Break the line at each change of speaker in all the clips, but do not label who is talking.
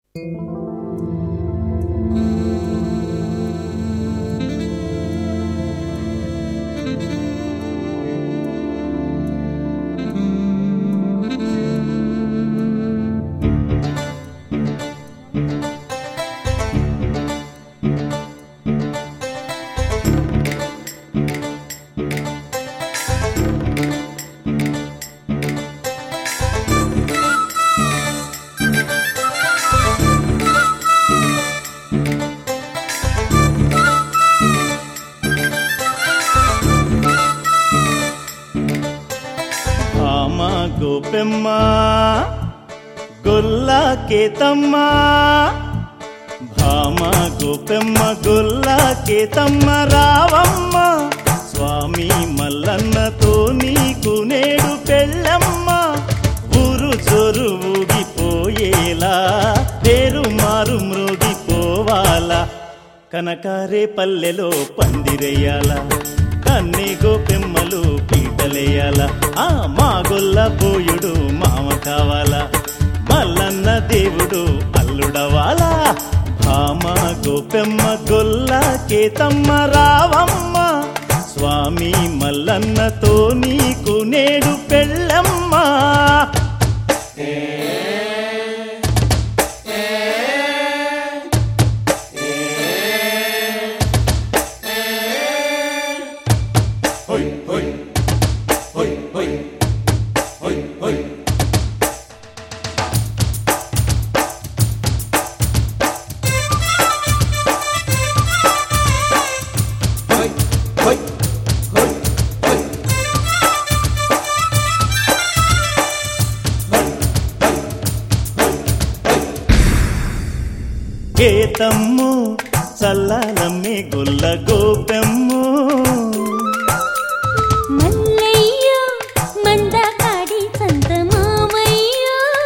భామ గోపెమ్మ గొల్లా కేతమ్మ భామ గోపెమ్మ గొల్లా కేతమ్మ రావమ్మ స్వామి మల్లన్నతో నీకు నేడు పెళ్ళమ్మ ఊరు జోరు ఊగిపోయేలా పేరు మారు మ్రోగిపోవాలా కనకారే పల్లెలో పందిరేయాల కన్ని గోపెమ్మలు పీటలేయాల ఆ మా గొల్ల పోయుడు మామ కావాలా మల్లన్న దేవుడు అల్లుడవాలా భామ గోపెమ్మ గొల్ల కేతమ్మ రావమ్మ స్వామి మల్లన్నతో నీకు నేడు పెళ్ళమ్మా కేతమ్ము చల్లాలమ్మే గొల్ల గోపెమ్ము
మల్లయ్య మందకాడి సంత మామయ్య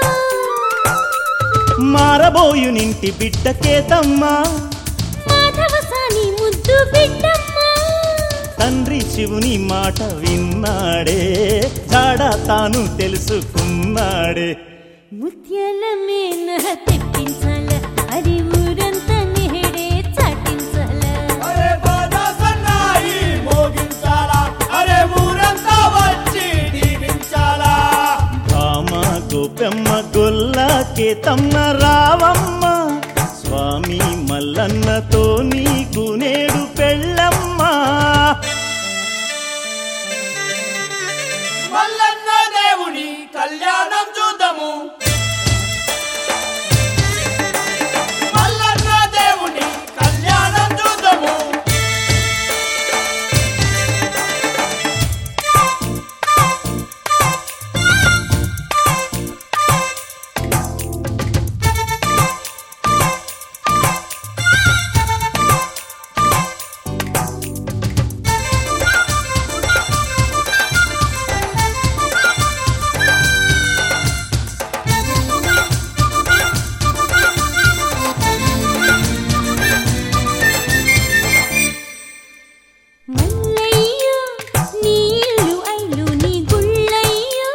మారబోయునింటి బిడ్డ కేతమ్మ
మాధవసాని ముద్దు బిడ్డమ్మ
తండ్రి శివుని మాట విన్నాడే జాడ తాను తెలుసుకున్నాడే
ముత్యాల మేన తెప్పించాల అది ఊరంతా నేడే చాటించాల
అరే బాజా సన్నాయి మోగించాలా అరే ఊరంతా వచ్చి దీవించాలా
భామ గోపెమ్మ గొల్ల కేతమ్మ రావమ్మ స్వామి మల్లన్నతో నీకు నేడు పెళ్ళమ్మా
మల్లన్న దేవుని కళ్యాణం చూద్దాము మల్లన్న దేవుని కళ్యాణం చూద్దాము
మల్లయ్య నీ ఇల్లు ఐలు నీ గుళ్ళయ్య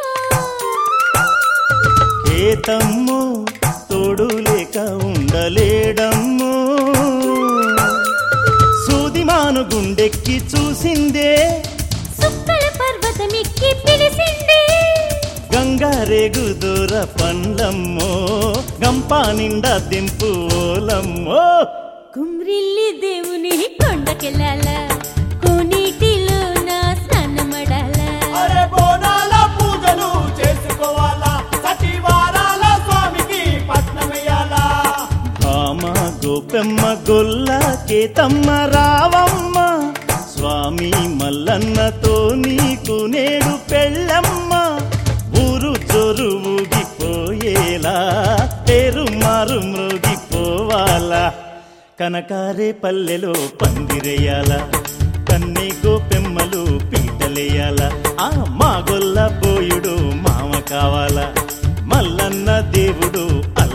కేతమ్ము తోడు లేక ఉండలేడమ్ము సూదిమాను గుండెక్కి చూసిందే
సుక్కల పర్వతమిక్కి పిలిసిండే
గంగారేగు దూర పండ్లమ్మో గంపా నిండా దింపు ఓలమ్మో
కుమ్రిల్లి దేవుని కొండకెళ్ళాల కోనీటిలో నా స్నానమడాల
అరే బోనాల పూజలు చేసుకోవాలా సటివారాల స్వామికి పట్నమయ్యాలా
భామ గోపెమ్మ గొల్ల కేతమ్మ రావమ్మ స్వామి మల్లన్నతో నీకు నేడు పెళ్ళమ్మ ఊరు జోరు ఊగిపోయేలా పేరు మారు మ్రోగిపోవాలా కనకారే పల్లెలో పందిరేయాల కన్ని గోపెమ్మలు పీటలేయాల ఆ మా గొల్ల పోయుడు మామ కావాలా మల్లన్న దేవుడు